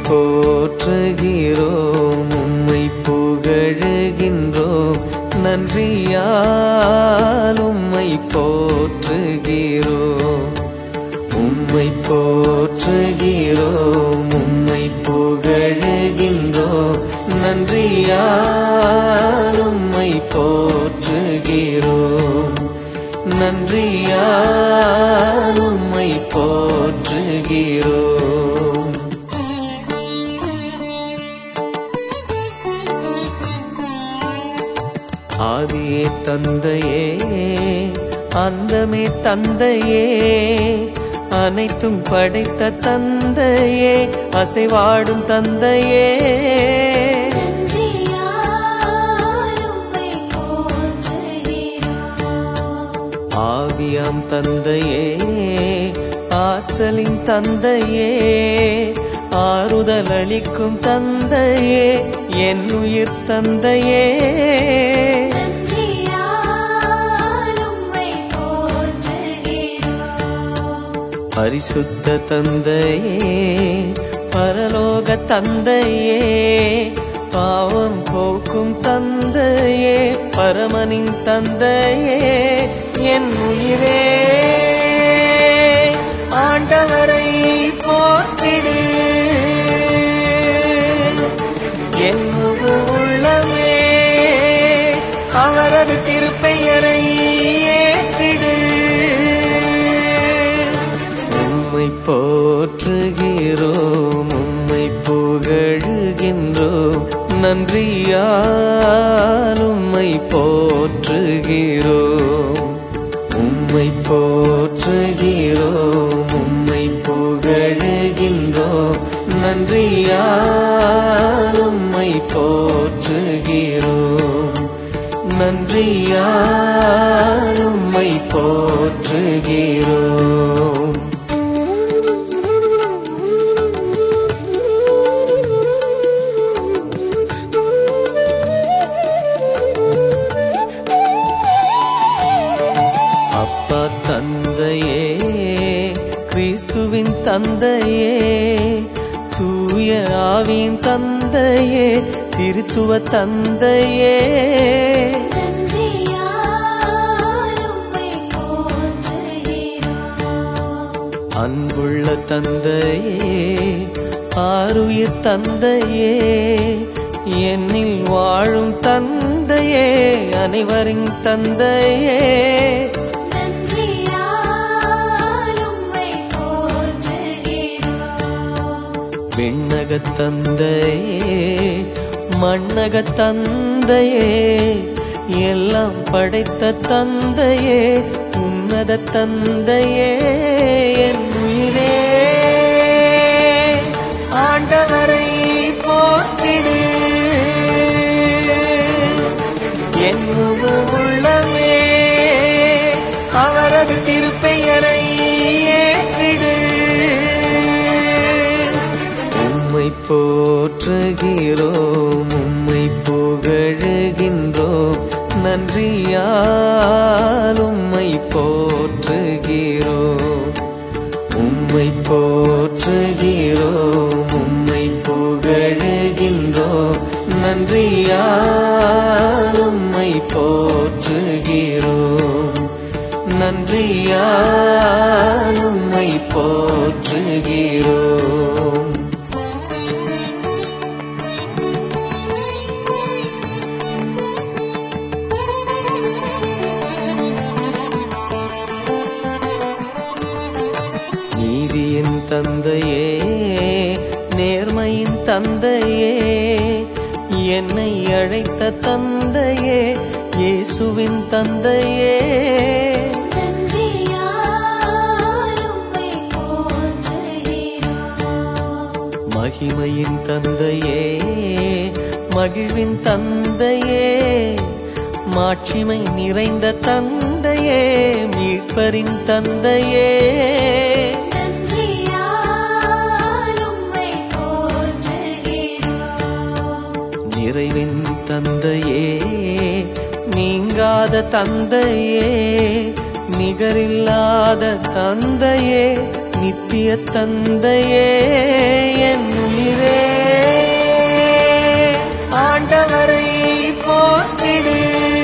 போற்றுகிறோம் உம்மை புகழுகின்றோம் நன்றியால் உம்மை போற்றுகிறோம் உம்மை போற்றுகிறோம் உம்மை புகழுகின்றோம் நன்றியால் உம்மை போற்றுகிறோம் நன்றியால் உம்மை போற்றுகிறோம் ஆதியே தந்தையே அந்தமே தந்தையே அனைத்தும் படைத்த தந்தையே அசைவாடும் தந்தையே ஆவியாம் தந்தையே ஆற்றலின் தந்தையே ஆறுதல் அளிக்கும் தந்தையே என் உயிர் தந்தையே பரிசுத்த தந்தையே பரலோக தந்தையே பாவம் போக்கும் தந்தையே பரமனின் தந்தையே என் உயிரே ஆண்டவரை போற்றிடு என் முழு உள்ளமே அவரது திருப்பெயரை ஏற்றிடு உம்மை போற்றுகிறோம் உம்மை புகழுகின்றோம் நன்றியால் உம்மை போற்றுகிறோம் உம்மை போற்றுகிறோம் உம்மை புகழுகின்றோம் நன்றியால் உம்மை போற்றுகிறோம் நன்றியால் உம்மை போற்றுகிறோம் அப்பா தந்தையே கிறிஸ்துவின் தந்தையே தூய ஆவியின் தந்தையே திருத்துவ தந்தையே அன்புள்ள தந்தையே ஆருயிர் தந்தையே என்னில் வாழும் தந்தையே அனைவரின் தந்தையே விண்ணகத் தந்தையே மண்ணகத் தந்தையே எல்லாம் படைத்த தந்தையே உன்னத தந்தையே என் உயிரே ஆண்டவரை போற்றிடு என் முழு உள்ளமே அவரது திருப்பெயரை ஏற்றிடு உம்மை போற்றுகிறோம் உம்மை புகழுகின்றோம் நன்றியால் உம்மை போற்றுகிறோம் உம்மை போற்றுகிறோம் உம்மை புகழுகின்றோம் நன்றியால் உம்மை போற்றுகிறோம் நன்றியால் உம்மை போற்றுகிறோம் நீதியின் தந்தையே நேர்மையின் தந்தையே என்னை அழைத்த தந்தையே இயேசுவின் தந்தையே மகிமையின் தந்தையே மகிழ்வின் தந்தையே மாட்சிமை நிறைந்த தந்தையே மீட்பரின் தந்தையே நிறைவின் தந்தையே நீங்காத தந்தையே நிகரில்லாத தந்தையே நித்திய தந்தையே என் உயிரே ஆண்டவரை போற்றிடு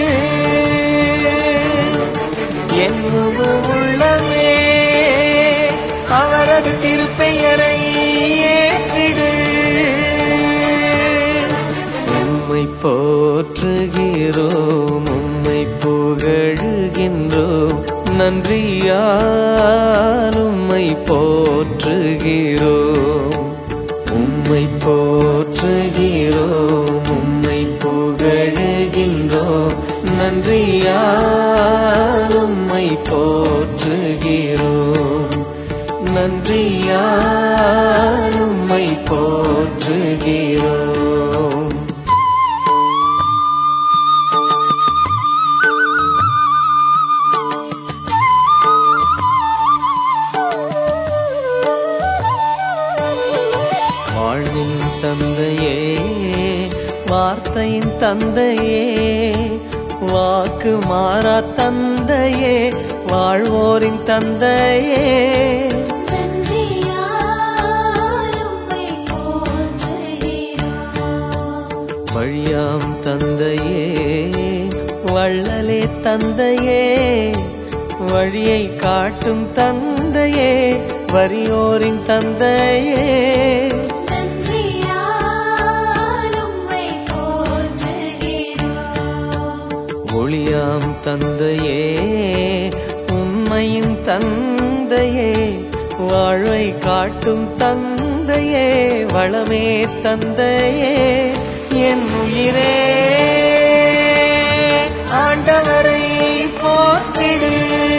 என் முழு உள்ளமே அவரது திருப்பெயரை ஏற்றிடு உம்மை போற்றுகிறோம் உம்மை புகழுகின்றோம் நன்றியால் உம்மை போற்றுகிறோம் உம்மை போற்றுகிறோம் உம்மை புகழுகின்றோம் நன்றியால் உம்மை போற்றுகிறோம் நன்றியால் உம்மை போற்றுகிறோம் வாழ்வின் தந்தையே வார்த்தையின் தந்தையே வாக்கு மாறா தந்தையே வாழ்வோரின் தந்தையே வழியாம் தந்தையே வள்ளலே தந்தையே வழியை காட்டும் தந்தையே வறியோரின் தந்தையே ஒளியாம் தந்தையே உண்மையின் தந்தையே வாழ்வை காட்டும் தந்தையே வளமே தந்தையே என் உயிரே ஆண்டவரை போற்றிடு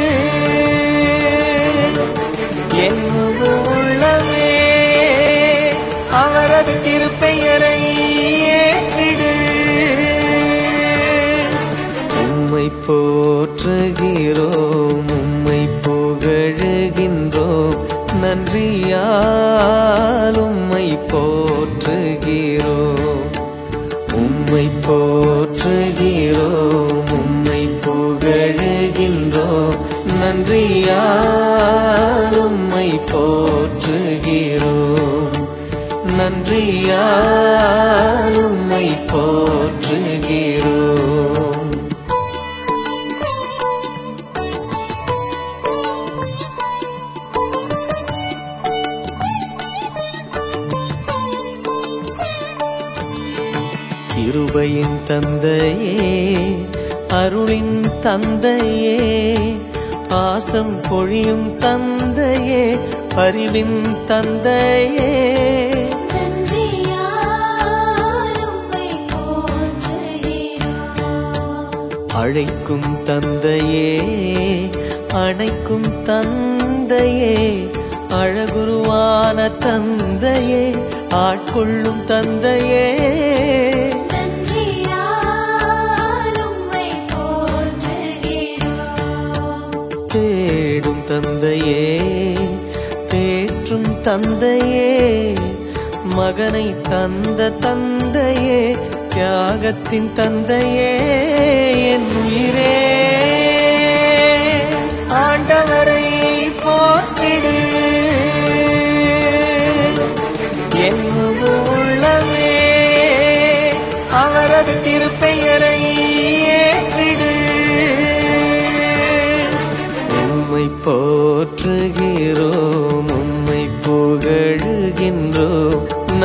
என் முழு உள்ளமே அவரது திருப்பெயரை ஏற்றிடு உம்மை போற்றுகிறோம் உம்மை புகழுகின்றோம் நன்றியால் உம்மை போற்றுகிறோம் உம்மை போற்றுகிறோம் உம்மை புகழுகின்றோம் நன்றியால் உம்மை போற்றுகிறோம் நன்றியால் உம்மை போற்றுகிறோம் கிருபையின் தந்தையே அருளின் தந்தையே பாசம் பொழியும் தந்தையே பரிவின் தந்தையே அழைக்கும் தந்தையே அணைக்கும் தந்தையே அழகுருவான தந்தையே ஆட்கொள்ளும் தந்தையே தேடும் தந்தையே தேற்றும் தந்தையே மகனை தந்த தந்தையே தியாகத்தின் தந்தையே என் உயிரே ஆண்டவரை போற்றிடு என் முழு உள்ளமே அவரது திருப்பெயரை ஏற்றிடு உம்மை போற்றுகிறோம் உம்மை புகழுகின்றோம்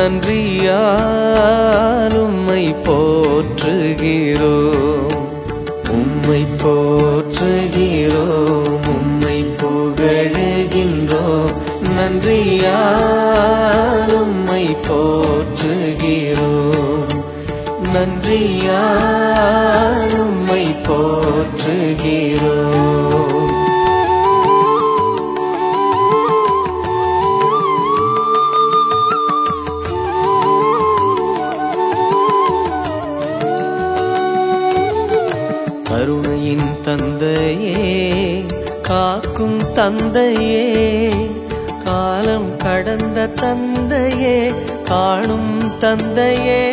நன்றியால் உம்மை போற்றுகிறோம் உம்மை போற்றுகிறோம் உம்மை புகழுகின்றோம் நன்றியால் உம்மை போற்றுகிறோம் நன்றியால் உம்மை போற்றுகிறோம் கருணையின் தந்தையே காக்கும் தந்தையே காலம் கடந்த தந்தையே காணும் தந்தையே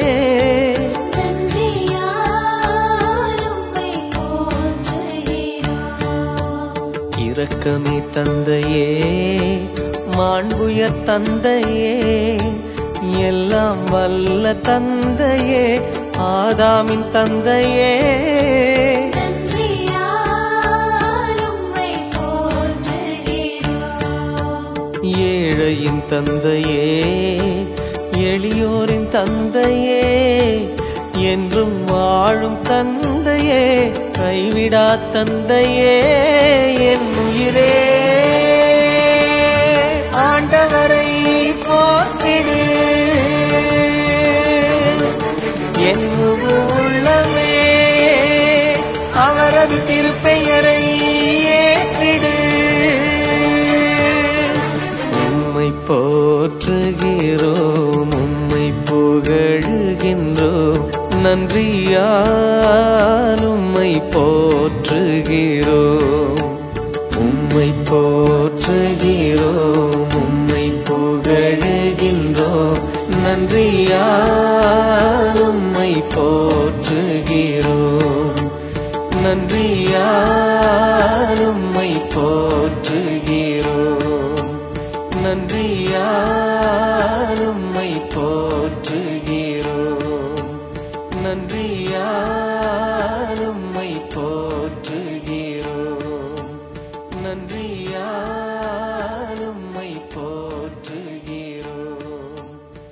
இரக்கமே தந்தையே மாண்புயர் தந்தையே எல்லாம் வல்ல தந்தையே ஆதாமின் தந்தையே நன்றியால் உம்மை போற்றுகிறோம் ஏழையின் தந்தையே எளியோரின் தந்தையே என்றும் வாழும் தந்தையே கைவிடா தந்தையே என் உயிரே ஆண்டவரை போற்றிடு என் முழு உள்ளமே அவரது திருப்பெயரை ஏற்றிடு உம்மை போற்றுகிறோம் உம்மை புகழுகின்றோம் நன்றியால் உம்மை போற்றுகிறோம் உம்மை போற்றுகிறோம் உம்மை புகழுகின்றோம் நன்றியால் உம்மை போற்றுகிறோம் நன்றியால் உம்மை போற்றுகிறோம் நன்றியால் உம்மை போற்றுகிறோம் நன்றியால் உம்மை போற்றுகிறோம் நன்றியால் உம்மை போற்றுகிறோம்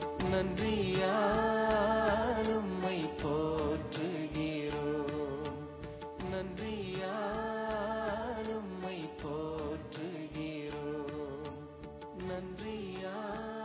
நன்றியால் உம்மை போற்றுகிறோம் நன்றியால் உம்மை போற்றுகிறோம் நன்றியால்